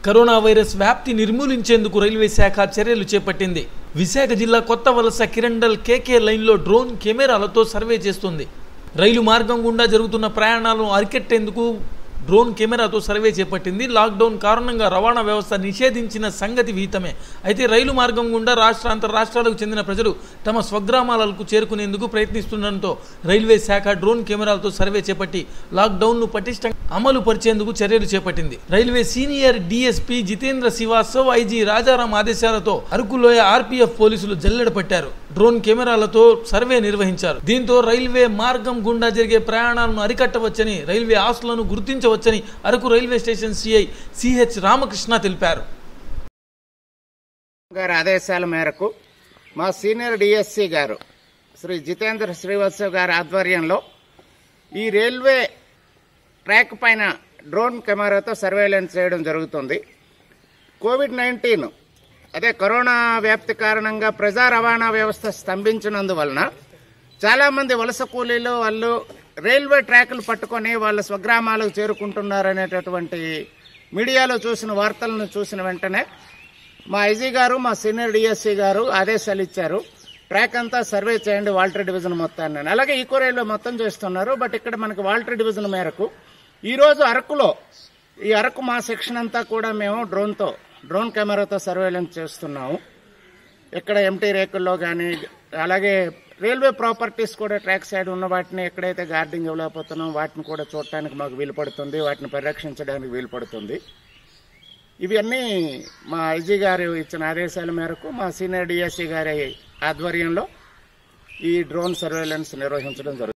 corona virus వ్యాప్తి నిర్మూలించేందుకు railway శాఖ చర్యలు చేపట్టింది విశాఖ జిల్లా కొత్త వలస కిరండల్ కేకే లైన్లో డ్రోన్ కెమెరాలతో సర్వే చేస్తుంది రైలు మార్గం గుండా జరుగుతున్న ప్రయాణాలను అరికెట్టేందుకు డ్రోన్ కెమెరాతో సర్వే చేపట్టింది లాక్డౌన్ కారణంగా రవాణా వ్యవస్థ నిషేధించిన సంగతి విహితమే అయితే రైలు మార్గం గుండా రాష్ట్ర అంతర రాష్ట్రాలకు చెందిన ప్రజలు తమ స్వగ్రామాలకు చేరుకునేందుకు ప్రయత్నిస్తుండటంతో రైల్వే శాఖ డ్రోన్ కెమెరాలతో సర్వే చేపట్టి లాక్డౌన్ను పటిష్టంగా అమలు పరిచేందుకు చర్యలు చేపట్టింది railway senior DSP Jitendra Srivastav IG Rajaram ఆదేశాలతో అరకులోయ ఆర్పీఎఫ్ పోలీసులు జల్లెడ పట్టారు డ్రోన్ కెమెరాలతో సర్వే నిర్వహించారు దీంతో రైల్వే మార్గం గుండా జరిగే ప్రయాణాలను అరికట్టవచ్చని రైల్వే ఆస్తులను గుర్తించవచ్చని Araku railway station CI CH Ramakrishna తెలిపారు గారి ఆదేశాల మేరకు మా సీనియర్ డిఎస్సి గారు శ్రీ జితేంద్ర శ్రీవత్సవ్ గారి ఆధ్వర్యంలో ఈ రైల్వే ట్రాక్ పైన డ్రోన్ కెమెరాతో సర్వేలెన్స్ చేయడం జరుగుతుంది కోవిడ్ నైన్టీన్ అదే కరోనా వ్యాప్తి కారణంగా ప్రజా రవాణా వ్యవస్థ స్తంభించినందువలన చాలామంది వలస కూలీలు వాళ్ళు రైల్వే ట్రాకులు పట్టుకొని వాళ్ళ స్వగ్రామాలకు చేరుకుంటున్నారనేటటువంటి మీడియాలో చూసిన వార్తలను చూసిన వెంటనే మా ఐజీ గారు మా సీనియర్ డిఎస్సీ గారు ఆదేశాలు ఇచ్చారు ట్రాక్ అంతా సర్వే చేయండి వాల్టర్ డివిజన్ మొత్తాన్ని అలాగే ఈకో రైల్వే మొత్తం చేస్తున్నారు బట్ ఇక్కడ మనకి వాల్టర్ డివిజన్ మేరకు ఈ రోజు అరకులో ఈ అరకు మా సెక్షన్ అంతా కూడా మేము డ్రోన్తో డ్రోన్ కెమెరాతో సర్వేలెన్స్ చేస్తున్నాము ఇక్కడ ఎంటీ రేకుల్లో కానీ అలాగే రైల్వే ప్రాపర్టీస్ కూడా ట్రాక్ సైడ్ ఉన్న వాటిని ఎక్కడైతే గార్డింగ్ ఇవ్వలేకపోతున్నాం వాటిని కూడా చూడటానికి మాకు వీలు పడుతుంది వాటిని పరిరక్షించడానికి వీలు పడుతుంది ఇవన్నీ మా ఐజీ గారు ఇచ్చిన ఆదేశాల మేరకు మా సీనియర్ డిఎస్సీ గారి ఆధ్వర్యంలో ఈ డ్రోన్ సర్వేలెన్స్ నిర్వహించడం జరుగుతుంది